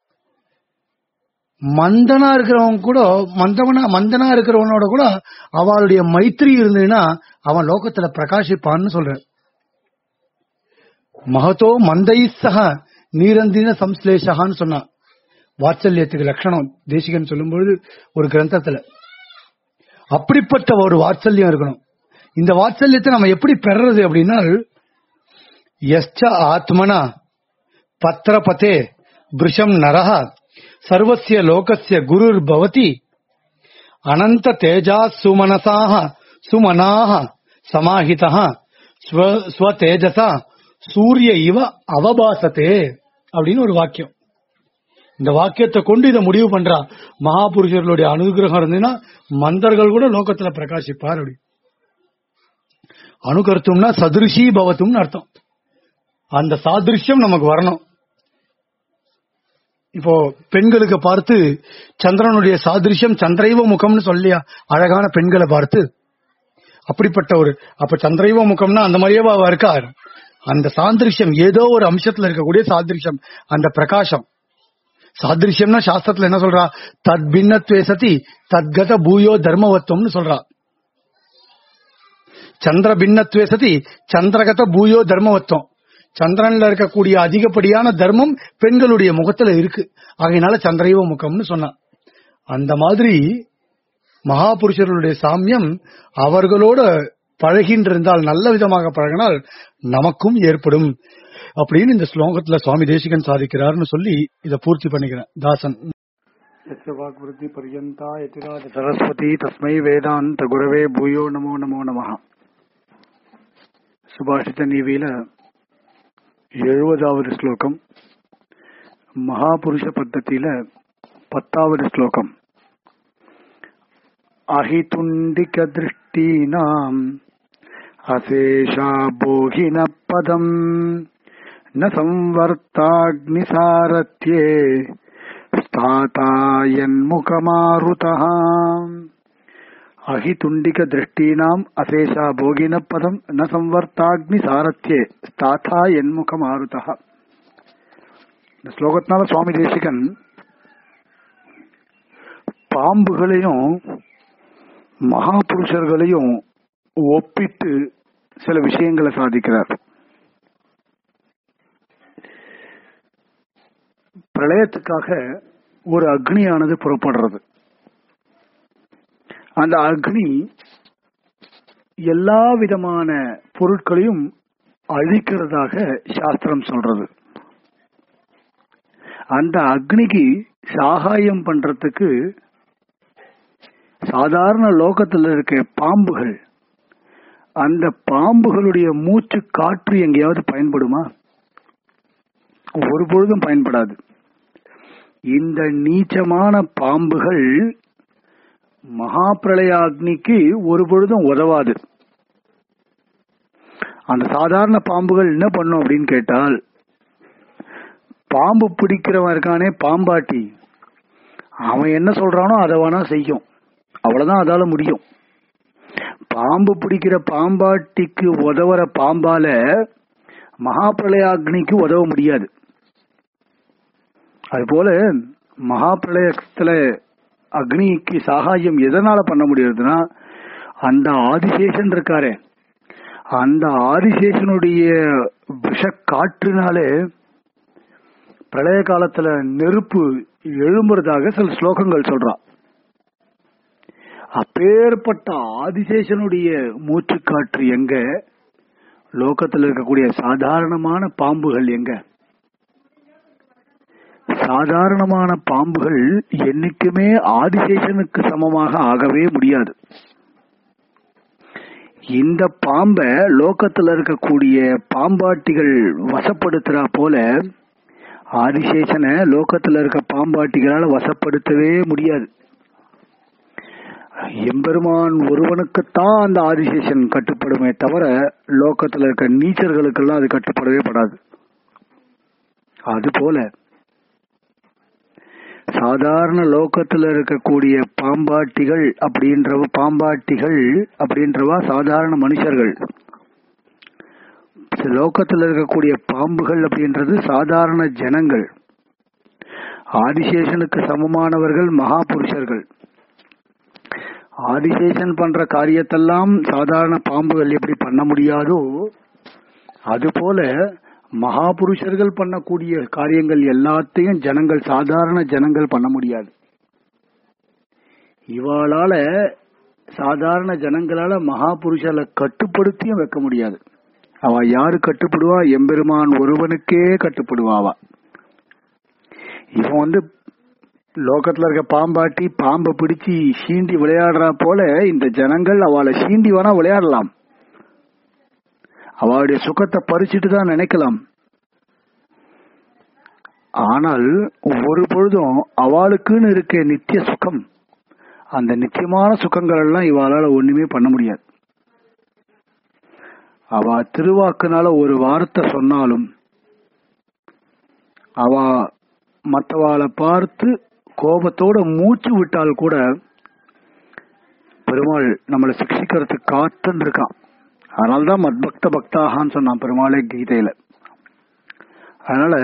மந்தனா இருக்கிறவன் கூட மந்தவனா மந்தனா இருக்கிறவனோட கூட அவளுடைய மைத்திரி இருந்ததுன்னா அவன் லோகத்துல பிரகாசிப்பான்னு சொல்ற மகத்தோ மந்தை சக நீரந்தின சம்ஸ்லேஷகான்னு சொன்னான் வாத்சல்யத்துக்கு லட்சணம் தேசிகன் சொல்லும்பொழுது ஒரு கிரந்தத்துல அப்படிப்பட்ட ஒரு வாத்சல்யம் இருக்கணும் இந்த வாத்சல்யத்தை நம்ம எப்படி பெறது அப்படின்னா எஸ்ச ஆத்மனா பத்திரபதே பிருஷம் நரஹ சர்வசிய லோகஸ்ய குருர் பவதி அனந்த தேஜா சுமனசாக சுமனாக சமாஹிதः ஸ்வ ஸ்வ தேஜசா சூரிய இவ அவபாசத்தே அப்படின்னு ஒரு வாக்கியம் இந்த வாக்கியத்தை கொண்டு இதை முடிவு பண்றா மகாபுருஷர்களுடைய அனுகிரகம் இருந்ததுன்னா மந்தர்கள் கூட லோகத்துல பிரகாசிப்பார் அப்படி அணுகர்த்தும்னா சதுருஷி பவத்தும்னு அர்த்தம் அந்த சாதிருஷ்யம் நமக்கு வரணும் இப்போ பெண்களுக்கு பார்த்து சந்திரனுடைய சாதிருஷ்யம் சந்திரைவ முகம்னு சொல்லியா அழகான பெண்களை பார்த்து அப்படிப்பட்ட ஒரு அப்ப சந்திரைவ முகம்னா அந்த மாதிரியே அவ இருக்கார் அந்த சாதிருஷ்யம் ஏதோ ஒரு அம்சத்துல இருக்கக்கூடிய சாதிருஷ்யம் அந்த பிரகாசம் சாதிருஷ்யம்னா சாஸ்திரத்துல என்ன சொல்றா தத் பின்னத்வே சதி தத்கத பூயோ தர்மவத்துவம்னு சொல்றா சந்திர பின்னத்வே சதி சந்திரகத பூயோ தர்மவத்துவம் சந்திரன்ல இருக்கக்கூடிய அதிகப்படியான தர்மம் பெண்களுடைய முகத்துல இருக்கு ஆகையினால சந்திரைவ முகம்னு சொன்னான் அந்த மாதிரி மகாபுருஷர்களுடைய சாமியம் அவர்களோட பழகின்றிருந்தால் நல்ல விதமாக பழகினால் நமக்கும் ஏற்படும் அப்படின்னு இந்த ஸ்லோகத்துல சுவாமி தேசிகன் சாதிக்கிறார்னு சொல்லி இத பூர்த்தி பண்ணிக்கிறேன் தாசன் यस्य वाक्वृत्ति पर्यन्ता यतिराज सरस्वती तस्मै वेदान्त गुरवे भूयो नमो नमो நமः சுபாஷித நீவியில எழுபதாவது ஸ்லோகம் மகாபுருஷ பத்தத்தில பத்தாவது ஸ்லோகம் அஹிதுண்டிக திருஷ்டீனாம் அசேஷா போகின பதம் ந संवर्ताग्निसारथ्ये स्थातायन्मुखमारुतः अहितुण्डिकदृष्टीनाम् अशेषा भोगिनपदम् न संवर्ताग्निसारथ्ये स्थाता என்முகமாருதः இந்த ஸ்லோகத்தினால சுவாமி தேசிகன் பாம்புகளையும் மகாபுருஷர்களையும் ஒப்பிட்டு சில விஷயங்களை சாதிக்கிறார் பிரளயத்துக்காக ஒரு அக்னியானது புறப்படுறது அந்த அக்னி எல்லா விதமான பொருட்களையும் அழிக்கிறதாக சாஸ்திரம் சொல்றது அந்த அக்னிக்கு சாகாயம் பண்றதுக்கு சாதாரண லோகத்துல இருக்க பாம்புகள் அந்த பாம்புகளுடைய மூச்சு காற்று எங்கேயாவது பயன்படுமா ஒரு பொழுதும் பயன்படாது இந்த நீச்சமான பாம்புகள் மகா பிரளயாக்னிக்கு ஒரு பொழுதும் உதவாது அந்த சாதாரண பாம்புகள் என்ன பண்ணும் அப்படின்னு கேட்டால் பாம்பு பிடிக்கிறவன் இருக்கானே பாம்பாட்டி அவன் என்ன சொல்றானோ அதை வேணா செய்யும் அவ்வளவுதான் அதால முடியும் பாம்பு பிடிக்கிற பாம்பாட்டிக்கு உதவுற பாம்பால மகா பிரளயாக்னிக்கு உதவ முடியாது அதுபோல மகா பிரளயத்துல அக்னிக்கு சகாயம் எதனால பண்ண முடியறதுன்னா அந்த ஆதிசேஷன் இருக்காரே அந்த ஆதிசேஷனுடைய விஷ காற்றுனாலே பிரளய காலத்துல நெருப்பு எழும்புறதாக சில ஸ்லோகங்கள் சொல்றான் அப்பேற்பட்ட ஆதிசேஷனுடைய மூச்சுக்காற்று எங்க லோகத்துல இருக்கக்கூடிய சாதாரணமான பாம்புகள் எங்க சாதாரணமான பாம்புகள் என்னைக்குமே ஆதிசேஷனுக்கு சமமாக ஆகவே முடியாது இந்த பாம்ப லோகத்துல இருக்கக்கூடிய பாம்பாட்டிகள் வசப்படுத்துறா போல ஆதிசேஷனை லோகத்துல இருக்க பாம்பாட்டிகளால வசப்படுத்தவே முடியாது எம்பெருமான் ஒருவனுக்குத்தான் அந்த ஆதிசேஷன் கட்டுப்படுமே தவிர லோகத்துல இருக்க நீச்சர்களுக்கெல்லாம் அது கட்டுப்படவே படாது அது போல சாதாரண லோகத்துல இருக்கக்கூடிய பாம்பாட்டிகள் அப்படின்றவ பாம்பாட்டிகள் அப்படின்றவா சாதாரண மனுஷர்கள் லோகத்துல இருக்கக்கூடிய பாம்புகள் அப்படின்றது சாதாரண ஜனங்கள் ஆதிசேஷனுக்கு சமமானவர்கள் மகா புருஷர்கள் ஆதிசேஷன் பண்ற காரியத்தெல்லாம் சாதாரண பாம்புகள் எப்படி பண்ண முடியாதோ அதுபோல மகாபுருஷர்கள் பண்ணக்கூடிய காரியங்கள் எல்லாத்தையும் ஜனங்கள் சாதாரண ஜனங்கள் பண்ண முடியாது இவாளால சாதாரண ஜனங்களால மகாபுருஷரை கட்டுப்படுத்தியும் வைக்க முடியாது அவ யாரு கட்டுப்படுவா எம்பெருமான் ஒருவனுக்கே கட்டுப்படுவாவா இவன் வந்து லோகத்துல இருக்க பாம்பாட்டி பாம்பை பிடிச்சு சீண்டி விளையாடுறா போல இந்த ஜனங்கள் அவளை சீண்டி வேணா விளையாடலாம் அவளுடைய சுகத்தை பறிச்சுட்டு தான் நினைக்கலாம் ஆனால் ஒரு பொழுதும் அவளுக்குன்னு இருக்க நித்திய சுகம் அந்த நித்தியமான சுகங்கள் எல்லாம் இவாளால ஒண்ணுமே பண்ண முடியாது அவ திருவாக்குனால ஒரு வார்த்தை சொன்னாலும் அவ மற்றவாளை பார்த்து கோபத்தோட மூச்சு விட்டால் கூட பெருமாள் நம்மளை சிக்ஷிக்கிறதுக்கு காத்துன்னு இருக்கான் அதனால்தான் மத்பக்த பக்தாகான்னு சொன்னான் பெருமாளே கீதையில அதனால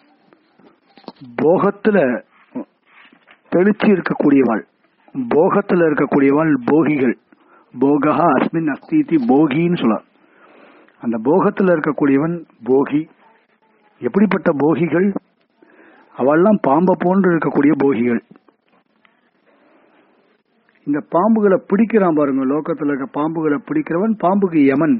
போகத்துல தெளிச்சு இருக்கக்கூடியவாள் போகத்துல இருக்கக்கூடியவாள் போகிகள் போகா அஸ்மின் அஸ்தீதி போகின்னு சொல்லலாம் அந்த போகத்துல இருக்கக்கூடியவன் போகி எப்படிப்பட்ட போகிகள் அவள்லாம் பாம்பை போன்று இருக்கக்கூடிய போகிகள் இந்த பாம்புகளை பிடிக்கிறான் பாருங்க லோகத்துல இருக்க பாம்புகளை பிடிக்கிறவன் பாம்புக்கு யமன்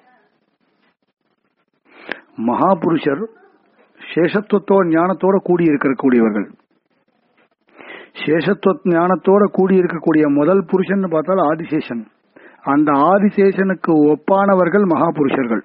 மகாபுருஷர் சேஷத்துவத்தோ ஞானத்தோட கூடி இருக்கக்கூடியவர்கள் சேஷத்துவ ஞானத்தோட கூடி இருக்கக்கூடிய முதல் புருஷன் பார்த்தால் ஆதிசேஷன் அந்த ஆதிசேஷனுக்கு ஒப்பானவர்கள் மகாபுருஷர்கள்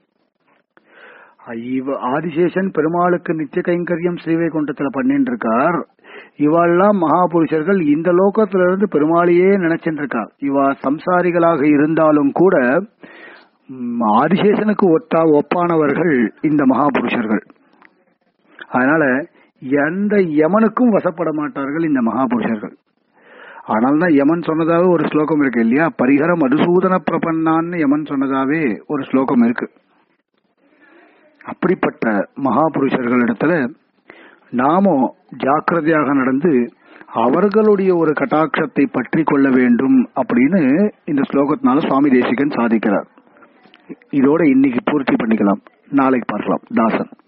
இவ ஆதிசேஷன் பெருமாளுக்கு நித்திய கைங்கரியம் ஸ்ரீவைகுண்டத்துல பண்ணிட்டு இருக்கார் இவெல்லாம் மகாபுருஷர்கள் இந்த லோகத்துல இருந்து பெருமாளையே நினைச்சிட்டு இருக்கா இவ சம்சாரிகளாக இருந்தாலும் கூட ம், ஆதிசேஷனுக்கு ஒத்தா ஒப்பானவர்கள் இந்த மகாபுருஷர்கள் அதனால எந்த யமனுக்கும் வசப்பட மாட்டார்கள் இந்த மகாபுருஷர்கள் ஆனால்தான் யமன் சொன்னதாவே ஒரு ஸ்லோகம் இருக்கு இல்லையா பரிகர மதுசூதன பிரபன்னான்னு யமன் சொன்னதாவே ஒரு ஸ்லோகம் இருக்கு அப்படிப்பட்ட மகாபுருஷர்களிடத்துல நாமும் ஜாக்கிரதையாக நடந்து அவர்களுடைய ஒரு கட்டாட்சத்தை பற்றி கொள்ள வேண்டும் அப்படின்னு இந்த ஸ்லோகத்தினால சுவாமி தேசிகன் சாதிக்கிறார் இதோட இன்னைக்கு பூர்த்தி பண்ணிக்கலாம் நாளைக்கு பார்க்கலாம் தாசன்